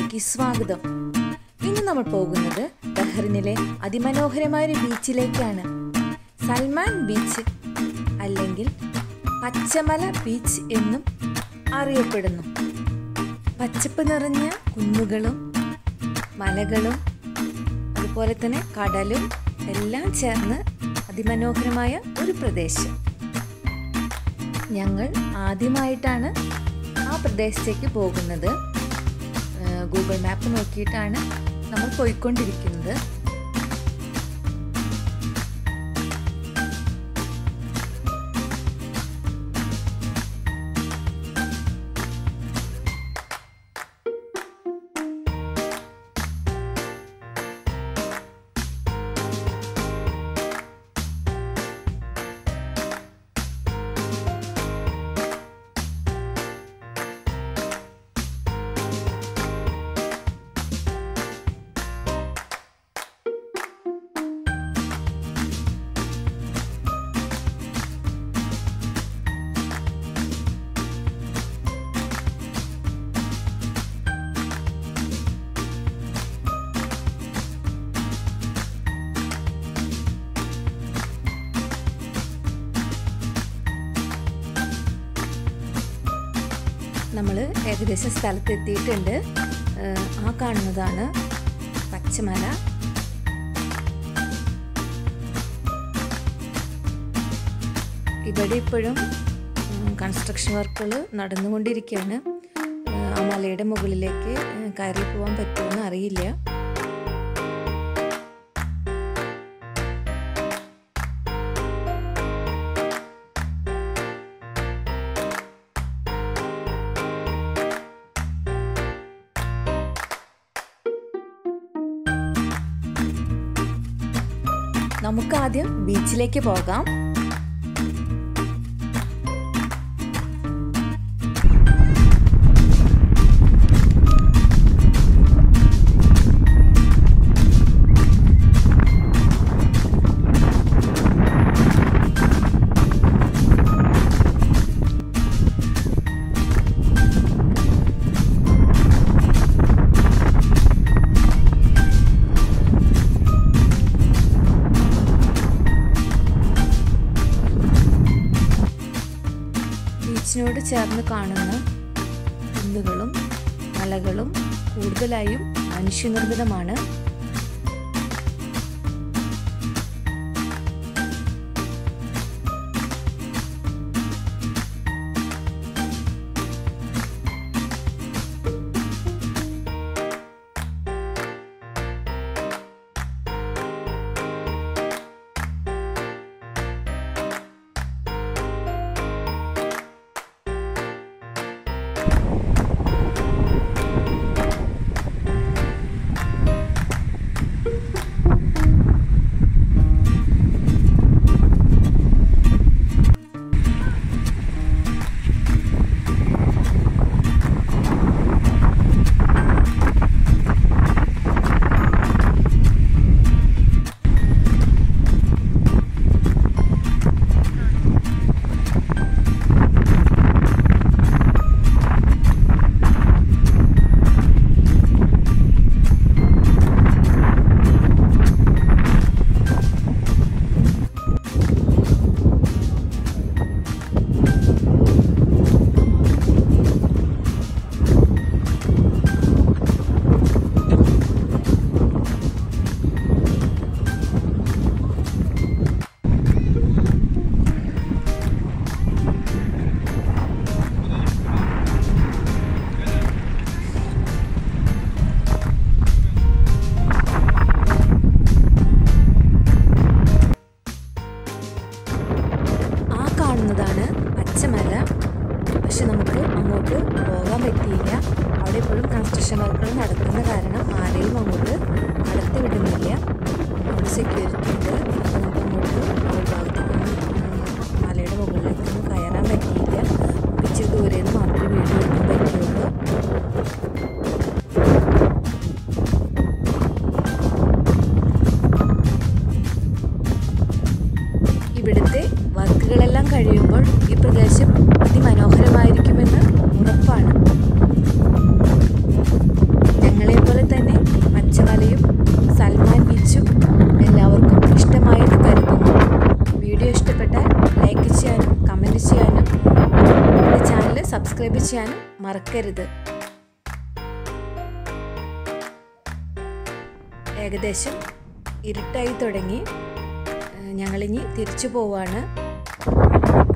ചാനലിലേക്ക് സ്വാഗതം ഇന്ന് നമ്മൾ പോകുന്നത് ബഹ്റിനിലെ അതിമനോഹരമായ ഒരു ബീച്ചിലേക്കാണ് സൽമാൻ ബീച്ച് അല്ലെങ്കിൽ പച്ചമല ബീച്ച് എന്നും അറിയപ്പെടുന്നു പച്ചപ്പ് നിറഞ്ഞ കുന്നുകളും മലകളും അതുപോലെ തന്നെ കടലും എല്ലാം ചേർന്ന് അതിമനോഹരമായ ഒരു പ്രദേശം ഞങ്ങൾ ആദ്യമായിട്ടാണ് ആ പ്രദേശത്തേക്ക് പോകുന്നത് ഏഹ് ഗൂഗിൾ മാപ്പ് നോക്കിയിട്ടാണ് നമ്മൾ പോയിക്കൊണ്ടിരിക്കുന്നത് നമ്മൾ ഏകദേശം സ്ഥലത്ത് എത്തിയിട്ടുണ്ട് ഏഹ് ആ കാണുന്നതാണ് പച്ചമല ഇവിടെ ഇപ്പോഴും കൺസ്ട്രക്ഷൻ വർക്കുകൾ നടന്നുകൊണ്ടിരിക്കുകയാണ് ഏഹ് ആ മലയുടെ മുകളിലേക്ക് ഏഹ് കയറി പോകാൻ പറ്റുമെന്ന് അറിയില്ല നമുക്കാദ്യം ബീച്ചിലേക്ക് പോകാം ബീച്ചിനോട് ചേർന്ന് കാണുന്ന കുന്നുകളും മലകളും കൂടുതലായും മനുഷ്യനിർമ്മിതമാണ് ആ കാണുന്നതാണ് പച്ചമല പക്ഷെ നമുക്ക് അങ്ങോട്ട് പോകാൻ പറ്റിയില്ല അവിടെ ഇപ്പോഴും കൺസ്ട്രക്ഷൻ വർക്കുകൾ നടക്കുന്ന കാരണം ആരെയും അങ്ങോട്ട് കടത്തി വിടുന്നില്ല അവിടെ സെക്യൂരിറ്റി ഉണ്ട് അപ്പോൾ നമുക്ക് അങ്ങോട്ട് ആ ഭാഗത്തേക്കൊന്നും ഉം, മലയുടെ മുകളിലേക്കൊന്നും കയറാൻ പറ്റിയില്ല നമുക്ക് ഇച്ചിരി ദൂരെ നിന്ന് മാത്രമേ വീഡിയോ എടുക്കാൻ പറ്റുള്ളൂ ഇവിടുത്തെ വർക്കുകളെല്ലാം കഴിയുമ്പോൾ ഈ പ്രദേശം അതിമനോഹരമായിരിക്കുമെന്ന് ഉറപ്പാണ് ഞങ്ങൾ മറക്കരുത് ഏകദേശം ഇരുട്ടായി തുടങ്ങി ഏഹ് ഞങ്ങളിനി തിരിച്ചു പോവാണ്